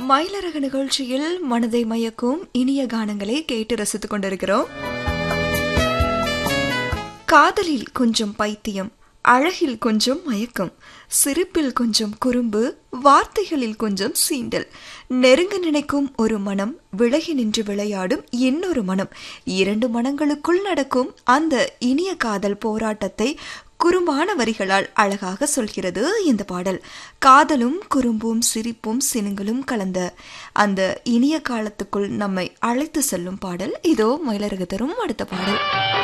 மயிலரக நிகழ்ச்சியில் மனதை மயக்கும் இனிய கானங்களை கேட்டு ரசித்துக் கொண்டிருக்கிறோம் காதலில் கொஞ்சம் பைத்தியம் அழகில் கொஞ்சம் மயக்கம் சிரிப்பில் கொஞ்சம் குறும்பு வார்த்தைகளில் கொஞ்சம் சீண்டல் நெருங்க நினைக்கும் ஒரு மனம் விலகி நின்று விளையாடும் இன்னொரு மனம் இரண்டு மனங்களுக்குள் நடக்கும் அந்த இனிய காதல் போராட்டத்தை குறும்பான வரிகளால் அழகாக சொல்கிறது இந்த பாடல் காதலும் குறும்பும் சிரிப்பும் சினுங்களும் கலந்த அந்த இனிய காலத்துக்குள் நம்மை அழைத்து செல்லும் பாடல் இதோ மயிலரகு தரும் அடுத்த பாடல்